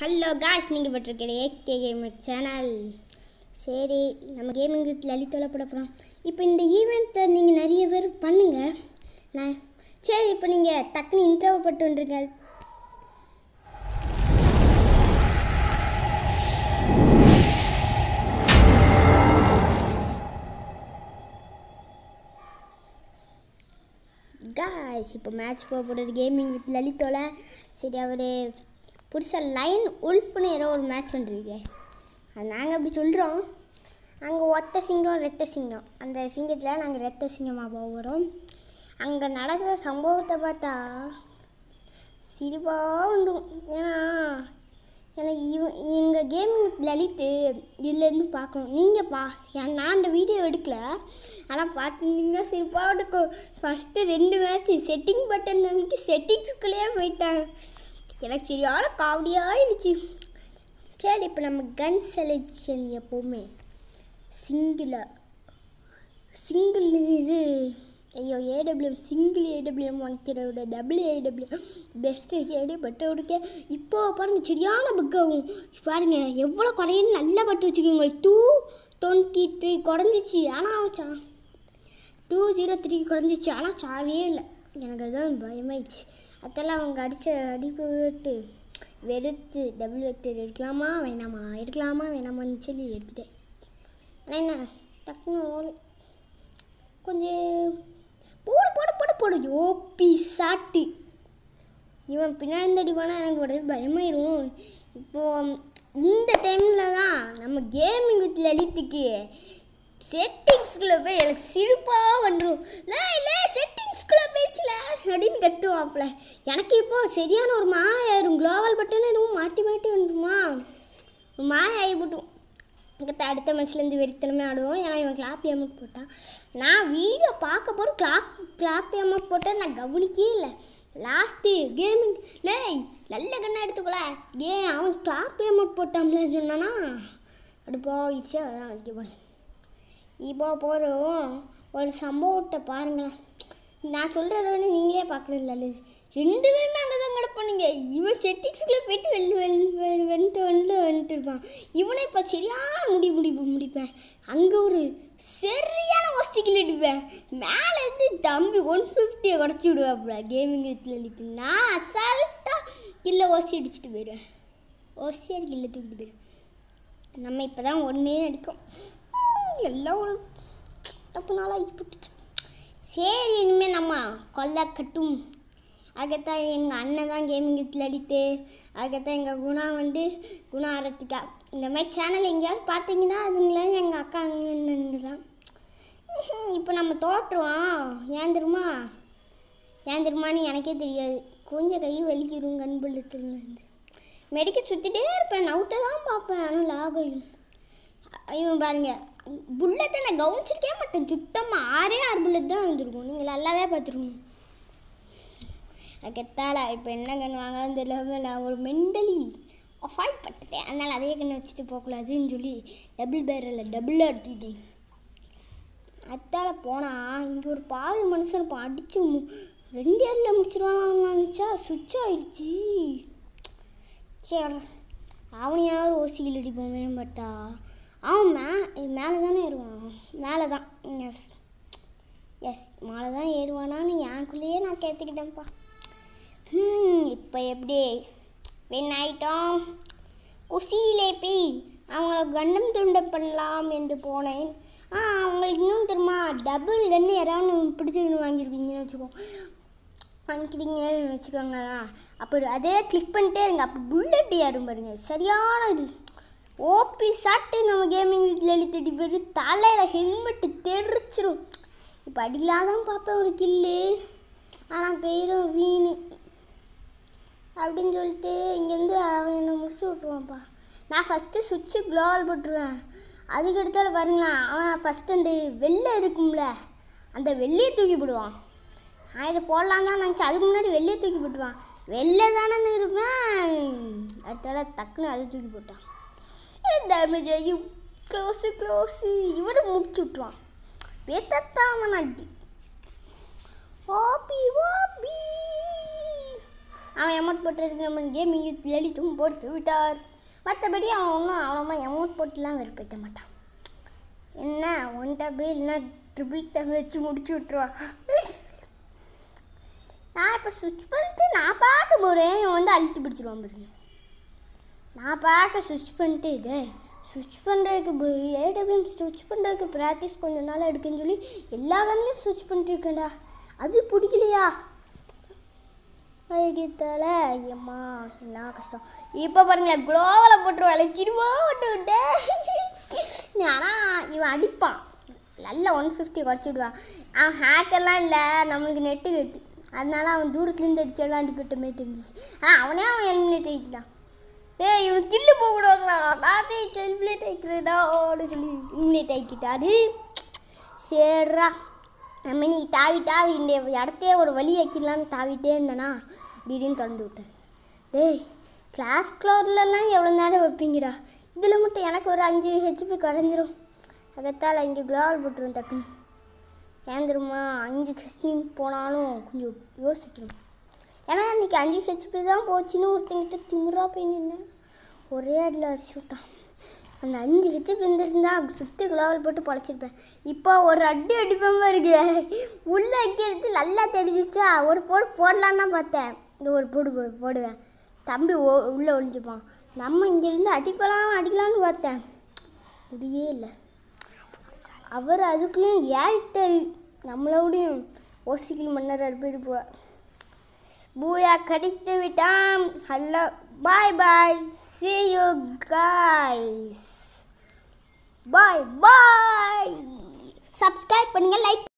hello guys நீங்கள் பட்டிருக்கிற AK gamer channel சரி நம்ம கேமிங் வித் லலிதோல போட போகிறோம் இப்போ இந்த ஈவெண்ட்டை நீங்கள் நிறைய பேர் பண்ணுங்க நான் சரி இப்போ நீங்கள் டக்குன்னு இன்ட்ரோவை பட்டு வந்துருங்க காய்ஸ் இப்போ மேட்ச் போக போகிறது கேமிங் வித் லலிதோல சரி அவர் புதுசாக லைன் உல்ஃப்னு ஏதோ ஒரு மேட்ச் பண்ணுறீங்க அது நாங்கள் அப்படி சொல்கிறோம் அங்கே ஒத்த சிங்கம் ரெத்த சிங்கம் அந்த சிங்கத்தில் நாங்கள் ரெத்த சிங்கமாக போகிறோம் அங்கே நடக்கிற சம்பவத்தை பார்த்தா சிரிப்பாக வந்துடும் ஏன்னா எனக்கு இவன் எங்கள் கேமிங் லலித்து இதுலேருந்து பார்க்கணும் நீங்கள் பா ஏன் நான் அந்த வீடியோ எடுக்கல ஆனால் பார்த்துருந்தீங்கன்னா சிரிப்பாக இருக்கும் ஃபஸ்ட்டு ரெண்டு மேட்ச்சு செட்டிங் பட்டன் நமக்கு செட்டிங்ஸுக்குள்ளேயே போயிட்டாங்க எனக்கு சரியான காமெடியாக இருந்துச்சு சரி இப்போ நம்ம கன் செலெக்ஷன் எப்போவுமே சிங்கிளாக சிங்கிள் இது ஐயோ ஏடபிள்யூஎம் சிங்கிள் ஏடபிள்யூஎம் வாங்கிக்கிறத விட டபுள் ஏடபிள்யூஎம் பெஸ்ட்டு ஏடி பட்டு கொடுக்க இப்போ பாருங்க சரியான புக் ஆகும் பாருங்க எவ்வளோ குறையுன்னு நல்லா பட்டு வச்சுக்கோங்க டூ டுவெண்ட்டி த்ரீ குறைஞ்சிச்சு ஆனால் சா டூ ஜீரோ த்ரீ குறைஞ்சிச்சு ஆனால் சாவே இல்லை எனக்கு அதுதான் பயமாயிடுச்சு அதெல்லாம் அவங்க அடித்த அடிப்பு விட்டு வெறுத்து டபுள் வெக்டர் எடுக்கலாமா வேணாமா எடுக்கலாமா வேணாமான்னு சொல்லி எடுத்துட்டேன் ஆனால் என்ன டக்குன்னு ஓடு கொஞ்சம் போடு போடு போடு போடு ஓபி சாட்டு இவன் பின்னாடி இருந்து அடிப்பானா எனக்கு உடனே பயமாயிரும் இப்போ இந்த டைமில் தான் நம்ம கேமிங் வித் லலித்துக்கு செட்டிங்ஸ்குள்ளே போய் எனக்கு சிரிப்பாக வந்துடும் லே லே செட்டிங்ஸ்குள்ளே போயிடுச்சுல அப்படின்னு கத்துவாப்புல எனக்கு இப்போ சரியான ஒரு மாயாயிரும் குளோபல் பட்டன் எதுவும் மாட்டி மாட்டி வந்துடுமா மாயாகி போட்டும் இங்கே அடுத்த மேட்ச்லேருந்து வெறித்தனமே ஆடுவோம் ஏன்னா இவன் கிளாப்பி அமௌண்ட் போட்டான் நான் வீடியோ பார்க்க போகிற கிளாப் கிளாப்பி அமௌண்ட் போட்டேன் நான் கவனிக்கவே இல்லை லாஸ்ட்டு கேமிங் லேய் நல்ல கண்ணா எடுத்துக்கல ஏன் அவன் கிளாப்பி அமௌண்ட் போட்டான்ல சொன்னானா அப்படி போயிடுச்சு அதான் அடிக்க போகிறேன் இப்போ போகிறோம் ஒரு சம்பவத்தை பாருங்களேன் நான் சொல்கிறத வந்து நீங்களே பார்க்கல ரெண்டு பேருமே அங்கே தான் கிடப்பானுங்க இவன் செட்டிங்ஸ்குள்ளே போயிட்டு வெளில வெளில வந்துட்டு வந்து வந்துட்டு இருப்பான் இவனை இப்போ சரியான முடி முடி முடிப்பேன் அங்கே ஒரு சரியான ஒசிக்கில் அடிப்பேன் மேலே இருந்து தம்பி ஒன் ஃபிஃப்டியை குறைச்சி விடுவாப்புல கேமிங் வித்தில் அழித்து நான் அசால்ட்டாக கில்ல ஓசி அடிச்சுட்டு போயிடுவேன் ஓசி அது கில்ல தூக்கிட்டு போயிடுவேன் நம்ம இப்போ தான் ஒன்றே அடிக்கும் எல்லாம் ஒரு தப்பு நாளாக ஆகி போட்டுச்சு சரி இனிமேல் நம்ம கொல்ல கட்டும் அதுக்கத்தான் எங்கள் அண்ணன் தான் கேமிங் வித்தில் அடித்து அதுக்கத்தான் எங்கள் குணா வந்து குணா ஆரத்திகா இந்த மாதிரி சேனல் எங்கேயாவது பார்த்தீங்கன்னா அதுங்களாம் எங்கள் அக்கா அண்ணனுங்க தான் இப்போ நம்ம தோற்றுவோம் ஏன் தெரியுமா ஏன் தெரியுமான்னு எனக்கே தெரியாது கொஞ்சம் கை வலிக்கிடும் கண்புள்ளத்துலேருந்து மெடிக்க சுற்றிட்டே இருப்பேன் நவுட்டை தான் பார்ப்பேன் ஆனால் லாகையும் இவன் பாருங்க புல்லத்தை நான் கவனிச்சிருக்கே மாட்டேன் சுத்தமாக ஆறே ஆறு புல்லட் தான் வந்துருக்கும் நீங்கள் நல்லாவே பார்த்துருக்கணும் அதுக்கத்தால இப்போ என்ன கண் வாங்கன்னு தெரியல நான் ஒரு மென்டலி அஃபாய்ட் பண்ணிட்டேன் அதனால் அதே கண்ணை வச்சுட்டு போகக்கூடாதுன்னு சொல்லி டபுள் பேரில் டபுள் எடுத்துக்கிட்டேன் அத்தால போனால் இங்கே ஒரு பாவி மனுஷன் இப்போ அடித்து ரெண்டு ஏரில் முடிச்சிருவான்னு நினச்சா சுவிட்ச் ஆயிடுச்சு சரி அவனையாவது ஓசியில் அடிப்போமே பட்டா அவன் மே மேலே தானே ஏறுவான் மேலே தான் எஸ் எஸ் மேலே தான் ஏறுவானான்னு எனக்குள்ளேயே நான் கேட்டுக்கிட்டேன்ப்பா இப்போ எப்படி வென் ஆயிட்டோம் குசியிலே போய் அவங்கள கண்டம் துண்டம் பண்ணலாம் என்று போனேன் ஆ அவங்களுக்கு இன்னும் தெரியுமா டபுள் கன்று யாராவது பிடிச்சிக்கணும் வாங்கியிருக்கீங்கன்னு வச்சுக்கோ வாங்கிக்கிறீங்கன்னு வச்சுக்கோங்க அப்போ அதே கிளிக் பண்ணிட்டே இருங்க அப்போ புல்லட் யாரும் பாருங்க சரியான இது ஓபி சாட்டு நம்ம கேமிங் வீட்டில் எழுத்துட்டு போயிரு தலையில் ஹெல்மெட்டு தெரிச்சிரும் இப்போ அடிக்கலாம் தான் பார்ப்பேன் ஒரு கில்லு ஆனால் போயிடும் வீணு அப்படின்னு சொல்லிட்டு இங்கேருந்து அவன் என்னை முடிச்சு விட்ருவான்ப்பா நான் ஃபஸ்ட்டு சுவிட்சு க்ளோவல் போட்டுருவேன் அதுக்கு அடுத்தால பாருங்களேன் அவன் ஃபஸ்ட்டு அந்த வெள்ளை இருக்கும்ல அந்த வெள்ளையை தூக்கி போடுவான் நான் இதை போடலாம் தான் நினச்சேன் அதுக்கு முன்னாடி வெள்ளையை தூக்கி போட்டுருவான் வெள்ளை தானே இருப்பேன் அடுத்தால டக்குன்னு அதை தூக்கி போட்டான் டேமேஜ் ஆகி க்ளோஸு க்ளோஸு இவரை முடிச்சு விட்ருவான் பேத்தாமன் அடி ஓபி ஓபி அவன் எமௌண்ட் போட்டுறதுக்கு நம்ம கேமிங் லலித்தும் போட்டு விட்டார் மற்றபடி அவன் ஒன்றும் அவ்வளோமா எமௌண்ட் போட்டுலாம் வெறுப்பிட்ட மாட்டான் என்ன ஒன் டபு இல்லைன்னா ட்ரிபிள் டபு வச்சு முடிச்சு விட்ருவான் நான் இப்போ சுவிட்ச் பண்ணிட்டு நான் பார்க்க போகிறேன் இவன் வந்து அழுத்தி பிடிச்சிருவான் பாருங்க நான் பார்க்க சுவிட்ச் பண்ணிட்டு டே சுவிட்ச் பண்ணுறதுக்கு ஏடபிள்யூஎம் ஸ்விட்ச் பண்ணுறதுக்கு ப்ராக்டிஸ் கொஞ்ச நாள் எடுக்குன்னு சொல்லி எல்லா கண்ணிலையும் ஸ்விட்ச் பண்ணிட்டு இருக்கேன்டா அது பிடிக்கலையா அதுக்கு தலை ஐயம்மா என்ன கஷ்டம் இப்போ பாருங்களேன் குளோவில் போட்டுருவாள் சிறுவா போட்டு விட்டேன் ஆனால் இவன் அடிப்பான் நல்ல ஒன் ஃபிஃப்டி குறைச்சி விடுவான் அவன் ஹேக்கர்லாம் இல்லை நம்மளுக்கு நெட்டு கட்டு அதனால அவன் தூரத்துலேருந்து அடிச்சு விளாண்டு போயிட்டமே தெரிஞ்சிச்சு ஆனால் அவனே அவன் எலிமினேட் ஆகிட்டான் ஏய் இவனுக்கு கில்லு போகக்கூடாதுடா நான் எலிமினேட் ஆகிக்கிறதா அப்படின்னு சொல்லி எலிமினேட் ஆகிக்கிட்டா அது சரிடா நம்ம நீ தாவி தாவி இந்த இடத்தையே ஒரு வழி வைக்கலான்னு தாவிட்டே இருந்தேனா திடீர்னு திறந்து விட்டேன் டேய் கிளாஸ் க்ளோர்லலாம் எவ்வளோ நேரம் வைப்பீங்கடா இதில் மட்டும் எனக்கு ஒரு அஞ்சு ஹெச்பி குறைஞ்சிரும் அதத்தால் இங்கே குளோவல் போட்டுருவோம் டக்குன்னு ஏன் தெரியுமா அஞ்சு கிறிஸ்டின் போனாலும் கொஞ்சம் யோசிக்கணும் ஏன்னா இன்னைக்கு அஞ்சு ஹெச்பி தான் போச்சுன்னு ஒருத்தங்கிட்ட திமுறா போய் நின்னேன் ஒரே அடியில் அடிச்சு விட்டான் அந்த அஞ்சு ஹெச்பி இருந்திருந்தா சுற்றி குளோவல் போட்டு பொழைச்சிருப்பேன் இப்போ ஒரு அடி அடிப்பேன் பாருங்க உள்ளே வைக்கிறது நல்லா தெரிஞ்சிச்சா ஒரு போடு போடலான்னு தான் பார்த்தேன் இந்த ஒரு போடு போ- போடுவேன் தம்பி ஓ உள்ளே ஒளிஞ்சுப்பான் நம்ம இங்கேருந்து அடிக்கலாம் அடிக்கலான்னு பார்த்தேன் முடியே இல்லை அவர் அதுக்குள்ளேயும் ஏறிட்டாரு நம்மளோடையும் ஓசிக்கல் மன்னர் போயிட்டு போவார் பூயா கடித்து விட்டான் hello bye bye see you guys bye bye subscribe பண்ணுங்க லைக்